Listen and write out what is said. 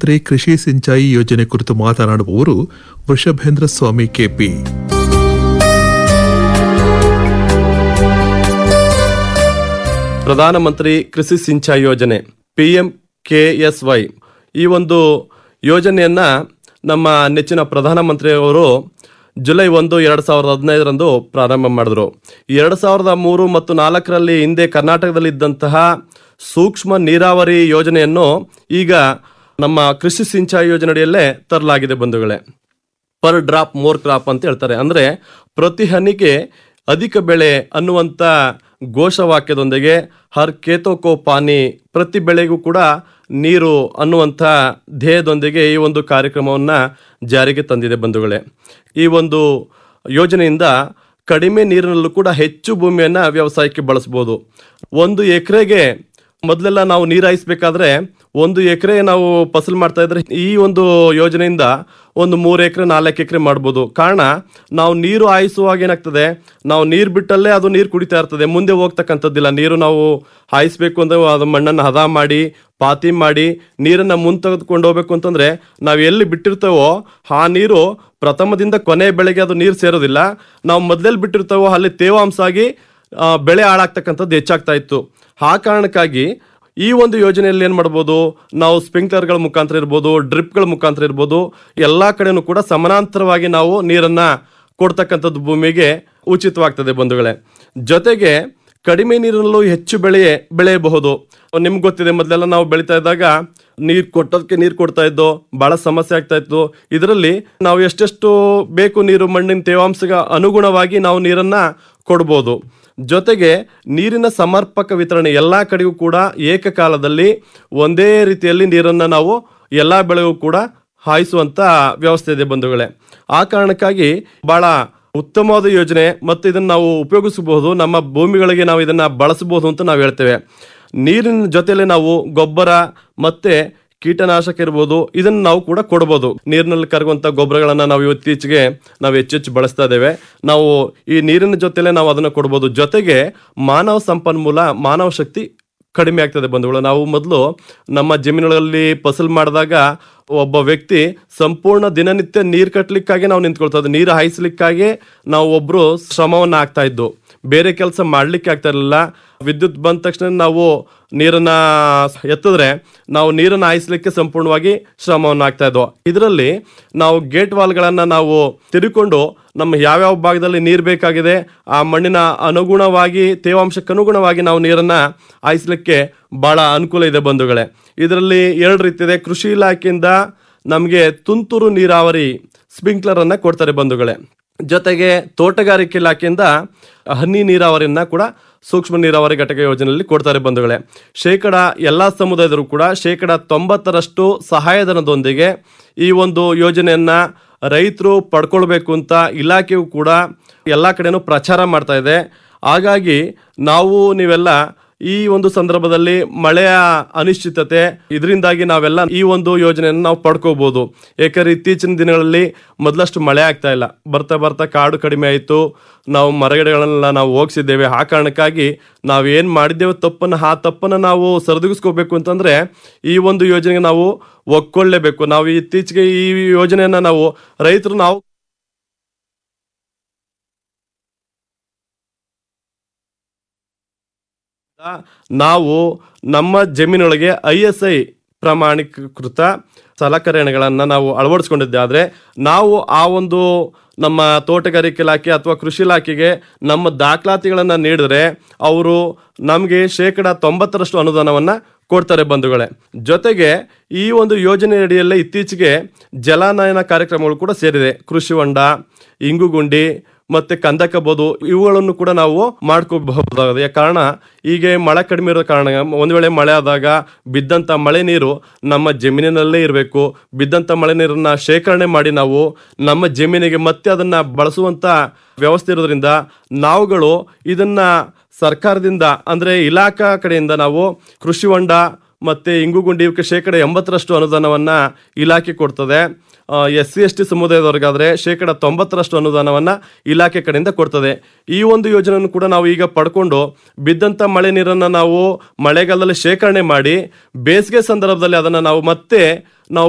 ಪ್ರಧಾನಮಂತ್ರಿ ಕೃಷಿ ಸಿಂಚಾಯಿ ಯೋಜನೆ ಕುರಿತು ಮಾತನಾಡುವವರು ವೃಷಭೇಂದ್ರ ಸ್ವಾಮಿ ಕೆಪಿ ಪ್ರಧಾನಮಂತ್ರಿ ಕೃಷಿ ಸಿಂಚಾಯಿ ಯೋಜನೆ P M K S Y ಈ ಒಂದು ಯೋಜನೆಯನ್ನ ನಮ್ಮ ನೆಚ್ಚಿನ ಪ್ರಧಾನಮಂತ್ರಿಯವರು ಜುಲೈ ಒಂದು ಎರಡು ಸಾವಿರದ ಹದಿನೈದರಂದು ಪ್ರಾರಂಭ ಮಾಡಿದ್ರು ಎರಡು ಸಾವಿರದ ಮೂರು ಮತ್ತು ನಾಲ್ಕರಲ್ಲಿ ಹಿಂದೆ ಕರ್ನಾಟಕದಲ್ಲಿ ಇದ್ದಂತಹ ಸೂಕ್ಷ್ಮ ನೀರಾವರಿ ಯೋಜನೆಯನ್ನು ಈಗ ನಮ್ಮ ಕೃಷಿ ಸಿಂಚಾಯಿ ಯೋಜನೆಯಡಿಯಲ್ಲೇ ತರಲಾಗಿದೆ ಬಂಧುಗಳೇ ಪರ್ ಡ್ರಾಪ್ ಮೋರ್ ಕ್ರಾಪ್ ಅಂತ ಹೇಳ್ತಾರೆ ಅಂದ್ರೆ ಪ್ರತಿ ಹನಿಗೆ ಅಧಿಕ ಬೆಳೆ ಅನ್ನುವಂಥ ಘೋಷವಾಕ್ಯದೊಂದಿಗೆ ಹರ್ ಕೇತೋಕೋ ಪಾನಿ ಪ್ರತಿ ಬೆಳೆಗೂ ಕೂಡ ನೀರು ಅನ್ನುವಂಥ ಧ್ಯೇಯದೊಂದಿಗೆ ಈ ಒಂದು ಕಾರ್ಯಕ್ರಮವನ್ನು ಜಾರಿಗೆ ತಂದಿದೆ ಬಂಧುಗಳೇ ಈ ಒಂದು ಯೋಜನೆಯಿಂದ ಕಡಿಮೆ ನೀರಿನಲ್ಲೂ ಕೂಡ ಹೆಚ್ಚು ಭೂಮಿಯನ್ನು ವ್ಯವಸಾಯಕ್ಕೆ ಬಳಸ್ಬೋದು ಒಂದು ಎಕರೆಗೆ ಮೊದಲೆಲ್ಲ ನಾವು ನೀರು ಹಾಯಿಸ್ಬೇಕಾದ್ರೆ ಒಂದು ಎಕರೆ ನಾವು ಫಸಲು ಮಾಡ್ತಾ ಇದ್ರೆ ಈ ಒಂದು ಯೋಜನೆಯಿಂದ ಒಂದು ಮೂರು ಎಕರೆ ನಾಲ್ಕು ಎಕರೆ ಮಾಡ್ಬೋದು ಕಾರಣ ನಾವು ನೀರು ಹಾಯಿಸುವಾಗ ಏನಾಗ್ತದೆ ನಾವು ನೀರು ಬಿಟ್ಟಲ್ಲೇ ಅದು ನೀರು ಕುಡಿತಾ ಇರ್ತದೆ ಮುಂದೆ ಹೋಗ್ತಕ್ಕಂಥದ್ದಿಲ್ಲ ನೀರು ನಾವು ಹಾಯಿಸ್ಬೇಕು ಅಂದ್ರೆ ಅದು ಮಣ್ಣನ್ನು ಹದ ಮಾಡಿ ಪಾತಿ ಮಾಡಿ ನೀರನ್ನು ಮುಂದೆ ತೆಗೆದುಕೊಂಡು ಹೋಗ್ಬೇಕು ಅಂತಂದ್ರೆ ನಾವು ಎಲ್ಲಿ ಬಿಟ್ಟಿರ್ತೇವೋ ಆ ನೀರು ಪ್ರಥಮದಿಂದ ಕೊನೆ ಬೆಳೆಗೆ ಅದು ನೀರು ಸೇರೋದಿಲ್ಲ ನಾವು ಮೊದಲಲ್ಲಿ ಬಿಟ್ಟಿರ್ತೇವೋ ಅಲ್ಲಿ ತೇವಾಂಶ ಆಗಿ ಆ, ಬೆಳೆ ಹಾಳಾಗ್ತಕ್ಕಂಥದ್ದು ಹೆಚ್ಚಾಗ್ತಾ ಇತ್ತು ಆ ಕಾರಣಕ್ಕಾಗಿ ಈ ಒಂದು ಯೋಜನೆಯಲ್ಲಿ ಏನು ಮಾಡ್ಬೋದು ನಾವು ಸ್ಪ್ರಿಂಕ್ಲರ್ಗಳ ಮುಖಾಂತರ ಇರ್ಬೋದು ಡ್ರಿಪ್ಗಳ ಮುಖಾಂತರ ಇರ್ಬೋದು ಎಲ್ಲ ಕಡೆನೂ ಕೂಡ ಸಮಾನಾಂತರವಾಗಿ ನಾವು ನೀರನ್ನ ಕೊಡ್ತಕ್ಕಂಥದ್ದು ಭೂಮಿಗೆ ಉಚಿತವಾಗ್ತದೆ ಬಂಧುಗಳೇ ಜೊತೆಗೆ ಕಡಿಮೆ ನೀರಿನಲ್ಲೂ ಹೆಚ್ಚು ಬೆಳೆ ಬೆಳೆಯಬಹುದು ನಿಮ್ಗೆ ಗೊತ್ತಿದೆ ಮೊದಲೆಲ್ಲ ನಾವು ಬೆಳೀತಾ ಇದ್ದಾಗ ನೀರು ಕೊಟ್ಟೋದಕ್ಕೆ ನೀರು ಕೊಡ್ತಾ ಇದ್ದೋ ಬಹಳ ಸಮಸ್ಯೆ ಆಗ್ತಾ ಇತ್ತು ಇದರಲ್ಲಿ ನಾವು ಎಷ್ಟೆಷ್ಟು ಬೇಕು ನೀರು ಮಣ್ಣಿನ ತೇವಾಂಶಗ ಅನುಗುಣವಾಗಿ ನಾವು ನೀರನ್ನ ಕೊಡ್ಬೋದು ಜೊತೆಗೆ ನೀರಿನ ಸಮರ್ಪಕ ವಿತರಣೆ ಎಲ್ಲ ಕಡೆಗೂ ಕೂಡ ಏಕಕಾಲದಲ್ಲಿ ಒಂದೇ ರೀತಿಯಲ್ಲಿ ನೀರನ್ನು ನಾವು ಎಲ್ಲ ಬೆಳೆಗೂ ಕೂಡ ಹಾಯಿಸುವಂತ ವ್ಯವಸ್ಥೆ ಇದೆ ಬಂಧುಗಳೇ ಆ ಕಾರಣಕ್ಕಾಗಿ ಬಹಳ ಉತ್ತಮವಾದ ಯೋಜನೆ ಮತ್ತು ಇದನ್ನು ನಾವು ಉಪಯೋಗಿಸಬಹುದು ನಮ್ಮ ಭೂಮಿಗಳಿಗೆ ನಾವು ಇದನ್ನ ಬಳಸಬಹುದು ಅಂತ ನಾವು ಹೇಳ್ತೇವೆ ನೀರಿನ ಜೊತೆಲೆ ನಾವು ಗೊಬ್ಬರ ಮತ್ತೆ ಕೀಟನಾಶಕ ಇರ್ಬೋದು ಇದನ್ನ ನಾವು ಕೂಡ ಕೊಡ್ಬೋದು ನೀರಿನಲ್ಲಿ ಕರಗುವಂತ ಗೊಬ್ಬರಗಳನ್ನ ನಾವು ಇತ್ತೀಚೆಗೆ ನಾವು ಹೆಚ್ಚೆಚ್ಚು ಬಳಸ್ತಾ ಇದ್ದೇವೆ ನಾವು ಈ ನೀರಿನ ಜೊತೆಲೆ ನಾವು ಅದನ್ನ ಕೊಡ್ಬೋದು ಜೊತೆಗೆ ಮಾನವ ಸಂಪನ್ಮೂಲ ಮಾನವ ಶಕ್ತಿ ಕಡಿಮೆ ಆಗ್ತದೆ ಬಂಧುಗಳು ನಾವು ಮೊದಲು ನಮ್ಮ ಜಮೀನುಗಳಲ್ಲಿ ಫಸಲು ಮಾಡಿದಾಗ ಒಬ್ಬ ವ್ಯಕ್ತಿ ಸಂಪೂರ್ಣ ದಿನನಿತ್ಯ ನೀರು ಕಟ್ಟಲಿಕ್ಕಾಗಿ ನಾವು ನಿಂತ್ಕೊಳ್ತಾ ಇದ್ವಿ ನೀರು ಹಾಯಿಸ್ಲಿಕ್ಕಾಗಿ ನಾವು ಒಬ್ರು ಶ್ರಮವನ್ನ ಆಗ್ತಾ ಇದ್ದು ಬೇರೆ ಕೆಲಸ ಮಾಡ್ಲಿಕ್ಕೆ ಆಗ್ತಾ ಇರಲಿಲ್ಲ ವಿದ್ಯುತ್ ಬಂದ ತಕ್ಷಣ ನಾವು ನೀರನ್ನ ಎತ್ತಿದ್ರೆ ನಾವು ನೀರನ್ನ ಹಾಯಿಸ್ಲಿಕ್ಕೆ ಸಂಪೂರ್ಣವಾಗಿ ಶ್ರಮವನ್ನು ಆಗ್ತಾ ಇದ್ವು ಇದರಲ್ಲಿ ನಾವು ಗೇಟ್ ವಾಲ್ಗಳನ್ನ ನಾವು ತಿರುಕೊಂಡು ನಮ್ಮ ಯಾವ್ಯಾವ ಭಾಗದಲ್ಲಿ ನೀರು ಬೇಕಾಗಿದೆ ಆ ಮಣ್ಣಿನ ಅನುಗುಣವಾಗಿ ತೇವಾಂಶಕ್ಕೆ ಅನುಗುಣವಾಗಿ ನಾವು ನೀರನ್ನ ಹಾಯಿಸ್ಲಿಕ್ಕೆ ಬಹಳ ಅನುಕೂಲ ಇದೆ ಬಂಧುಗಳೇ ಇದರಲ್ಲಿ ಎರಡು ರೀತಿ ಇದೆ ಕೃಷಿ ಇಲಾಖೆಯಿಂದ ನಮಗೆ ತುಂತುರು ನೀರಾವರಿ ಸ್ಪ್ರಿಂಕ್ಲರ್ ಅನ್ನ ಕೊಡ್ತಾರೆ ಬಂಧುಗಳೇ ಜೊತೆಗೆ ತೋಟಗಾರಿಕೆ ಇಲಾಖೆಯಿಂದ ಹನಿ ನೀರಾವರಿಯನ್ನ ಕೂಡ ಸೂಕ್ಷ್ಮ ನೀರಾವರಿ ಘಟಕ ಯೋಜನೆಯಲ್ಲಿ ಕೊಡ್ತಾರೆ ಬಂಧುಗಳೇ ಶೇಕಡ ಎಲ್ಲ ಸಮುದಾಯದರು ಕೂಡ ಶೇಕಡ ತೊಂಬತ್ತರಷ್ಟು ಸಹಾಯಧನದೊಂದಿಗೆ ಈ ಒಂದು ಯೋಜನೆಯನ್ನ ರೈತರು ಪಡ್ಕೊಳ್ಬೇಕು ಅಂತ ಇಲಾಖೆಯು ಕೂಡ ಎಲ್ಲ ಕಡೆನೂ ಪ್ರಚಾರ ಮಾಡ್ತಾ ಇದೆ ಹಾಗಾಗಿ ನಾವು ನೀವೆಲ್ಲ ಈ ಒಂದು ಸಂದರ್ಭದಲ್ಲಿ ಮಳೆಯ ಅನಿಶ್ಚಿತತೆ ಇದರಿಂದಾಗಿ ನಾವೆಲ್ಲ ಈ ಒಂದು ಯೋಜನೆಯನ್ನು ನಾವು ಪಡ್ಕೋಬಹುದು ಯಾಕಂದ್ರೆ ಇತ್ತೀಚಿನ ದಿನಗಳಲ್ಲಿ ಮೊದಲಷ್ಟು ಮಳೆ ಆಗ್ತಾ ಇಲ್ಲ ಬರ್ತಾ ಬರ್ತಾ ಕಾಡು ಕಡಿಮೆ ಆಯಿತು ನಾವು ಮರಗಿಡಗಳನ್ನೆಲ್ಲ ನಾವು ಹೋಗಿಸಿದ್ದೇವೆ ಆ ಕಾರಣಕ್ಕಾಗಿ ನಾವು ಏನು ಮಾಡಿದ್ದೇವೆ ತಪ್ಪನ್ನು ಆ ತಪ್ಪನ್ನು ನಾವು ಸರಿದೂಗಿಸ್ಕೋಬೇಕು ಅಂತಂದ್ರೆ ಈ ಒಂದು ಯೋಜನೆಗೆ ನಾವು ಒಕ್ಕೊಳ್ಳೇಬೇಕು ನಾವು ಇತ್ತೀಚೆಗೆ ಈ ಯೋಜನೆಯನ್ನ ನಾವು ರೈತರು ನಾವು ನಾವು ನಮ್ಮ ಜಮೀನೊಳಗೆ ಐ ಎಸ್ ಐ ಪ್ರಮಾಣೀಕೃತ ಸಲಕರಣೆಗಳನ್ನು ನಾವು ಅಳವಡಿಸ್ಕೊಂಡಿದ್ದೆ ಆದರೆ ನಾವು ಆ ಒಂದು ನಮ್ಮ ತೋಟಗಾರಿಕೆ ಇಲಾಖೆ ಅಥವಾ ಕೃಷಿ ಇಲಾಖೆಗೆ ನಮ್ಮ ದಾಖಲಾತಿಗಳನ್ನು ನೀಡಿದ್ರೆ ಅವರು ನಮಗೆ ಶೇಕಡ ತೊಂಬತ್ತರಷ್ಟು ಅನುದಾನವನ್ನು ಕೊಡ್ತಾರೆ ಬಂಧುಗಳೇ ಜೊತೆಗೆ ಈ ಒಂದು ಯೋಜನೆ ಅಡಿಯಲ್ಲೇ ಇತ್ತೀಚೆಗೆ ಜಲಾನಯನ ಕಾರ್ಯಕ್ರಮಗಳು ಕೂಡ ಸೇರಿದೆ ಕೃಷಿ ಹೊಂಡ ಇಂಗುಗುಂಡಿ ಮತ್ತೆ ಕಂದಕಬೋದು ಇವುಗಳನ್ನು ಕೂಡ ನಾವು ಮಾಡ್ಕೋಬಹುದಾಗಿದೆ ಕಾರಣ ಈಗ ಮಳೆ ಕಡಿಮೆ ಇರೋ ಕಾರಣ ಒಂದು ವೇಳೆ ಮಳೆ ಆದಾಗ ಬಿದ್ದಂತ ಮಳೆ ನೀರು ನಮ್ಮ ಜಮೀನಿನಲ್ಲೇ ಇರಬೇಕು ಬಿದ್ದಂತ ಮಳೆ ನೀರನ್ನ ಶೇಖರಣೆ ಮಾಡಿ ನಾವು ನಮ್ಮ ಜಮೀನಿಗೆ ಮತ್ತೆ ಅದನ್ನ ಬಳಸುವಂತ ವ್ಯವಸ್ಥೆ ಇರೋದ್ರಿಂದ ನಾವುಗಳು ಇದನ್ನ ಸರ್ಕಾರದಿಂದ ಅಂದ್ರೆ ಇಲಾಖಾ ಕಡೆಯಿಂದ ನಾವು ಕೃಷಿ ಹೊಂಡ ಮತ್ತೆ ಇಂಗುಗುಂಡಿ ಇವಕ್ಕೆ ಶೇಕಡ ಎಂಬತ್ತರಷ್ಟು ಅನುದಾನವನ್ನ ಇಲಾಖೆ ಕೊಡ್ತದೆ ಎಸ್ ಸಿ ಎಸ್ ಟಿ ಸಮುದಾಯದವ್ರಿಗಾದ್ರೆ ಶೇಕಡ ತೊಂಬತ್ತರಷ್ಟು ಅನುದಾನವನ್ನ ಇಲಾಖೆ ಕಡೆಯಿಂದ ಕೊಡ್ತದೆ ಈ ಒಂದು ಯೋಜನೆಯನ್ನು ಕೂಡ ನಾವು ಈಗ ಪಡ್ಕೊಂಡು ಬಿದ್ದಂತ ಮಳೆ ನೀರನ್ನ ನಾವು ಮಳೆಗಾಲದಲ್ಲಿ ಶೇಖರಣೆ ಮಾಡಿ ಬೇಸಿಗೆ ಸಂದರ್ಭದಲ್ಲಿ ಅದನ್ನ ನಾವು ಮತ್ತೆ ನಾವು